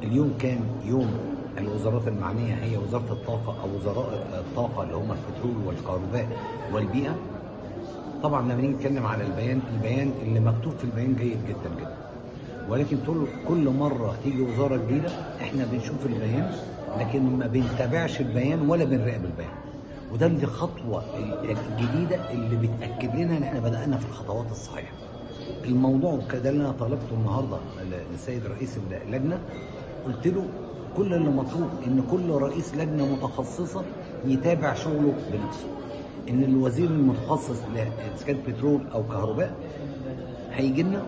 اليوم كان يوم الوزارات المعنيه هي وزاره الطاقه او وزراء الطاقه اللي هم البترول والكهرباء والبيئه طبعا لما نيجي نتكلم على البيان البيان اللي مكتوب في البيان جيد جدا جدا ولكن طول كل مره تيجي وزاره جديده احنا بنشوف البيان لكن ما بنتابعش البيان ولا بنراقب البيان وده اللي خطوه الجديده اللي بتاكد لنا ان احنا بدانا في الخطوات الصحيحه الموضوع كده اللي انا طلبته النهارده للسيد رئيس اللجنه قلت له كل اللي مطلوب ان كل رئيس لجنه متخصصه يتابع شغله بنفسه ان الوزير المتخصص اذا كان بترول او كهرباء هيجي لنا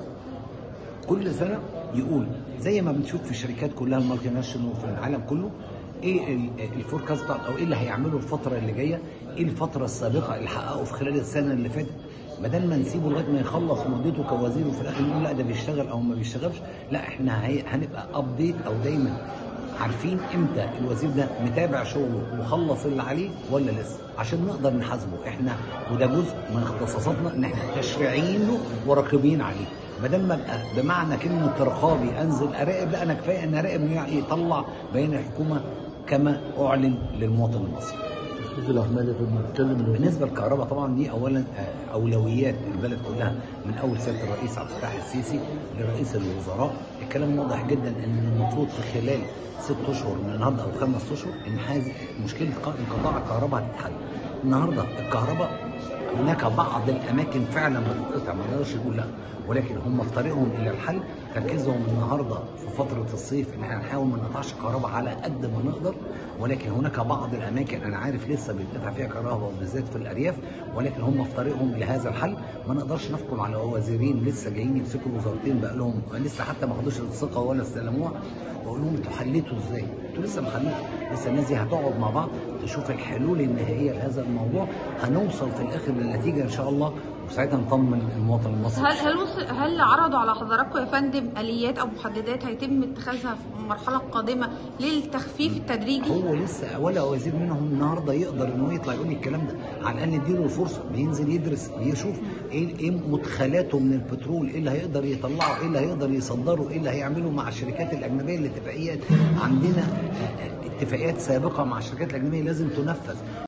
كل سنه يقول زي ما بنشوف في الشركات كلها المالتي ناشونال وفي العالم كله ايه الفوركاست او ايه اللي هيعمله الفتره اللي جايه ايه الفتره السابقه اللي حققه في خلال السنه اللي فاتت بدل ما نسيبه لغايه ما يخلص مدته كوزير وفي الاخر نقول لا ده بيشتغل او ما بيشتغلش لا احنا هنبقى ابديت او دايما عارفين امتى الوزير ده متابع شغله وخلص اللي عليه ولا لسه عشان نقدر نحاسبه احنا وده جزء من اختصاصاتنا ان احنا تشريعيين له وراقبين عليه بدل ما ابقى بمعنى كلمه رقابي انزل اراقب لا انا كفايه ان اراقب انه يطلع بيان الحكومه كما اعلن للمواطن المصري. استاذ الاحمد بنتكلم بالنسبه للكهرباء طبعا دي اولا اولويات البلد كلها من اول سياده الرئيس عبد الفتاح السيسي لرئيس الوزراء الكلام واضح جدا ان المفروض في خلال ست اشهر من النهارده او خمس اشهر ان هذه مشكله انقطاع الكهرباء هتتحل. النهارده الكهرباء هناك بعض الاماكن فعلا بتتقطع ما نقدرش نقول لا ولكن هم في طريقهم الى الحل تركيزهم النهارده في فتره الصيف ان احنا نحاول ما نقطعش الكهرباء على قد ما نقدر ولكن هناك بعض الاماكن انا عارف لسه بيتقطع فيها كهرباء وبالذات في الارياف ولكن هم في طريقهم لهذا الحل ما نقدرش نحكم على وزيرين لسه جايين يمسكوا الوزارتين بقى لهم لسه حتى ما خدوش الثقه ولا استلموها واقول لهم انتوا حليتوا ازاي؟ انتوا لسه ما حليتوا لسه الناس دي هتقعد مع بعض تشوف الحلول النهائيه لهذا الموضوع هنوصل في الاخر للنتيجه ان شاء الله وساعتها نطمن المواطن المصري هل هل وصل هل عرضوا على حضراتكم يا فندم اليات او محددات هيتم اتخاذها في المرحله القادمه للتخفيف التدريجي؟ هو لسه ولا وزير منهم النهارده يقدر ان هو يطلع يقول الكلام ده على الاقل نديله الفرصه بينزل يدرس يشوف ايه ايه مدخلاته من البترول ايه اللي هيقدر يطلعه ايه اللي هيقدر يصدره ايه اللي هيعمله مع الشركات الاجنبيه الاتفاقيات عندنا اتفاقيات سابقه مع الشركات الاجنبيه لازم تنفذ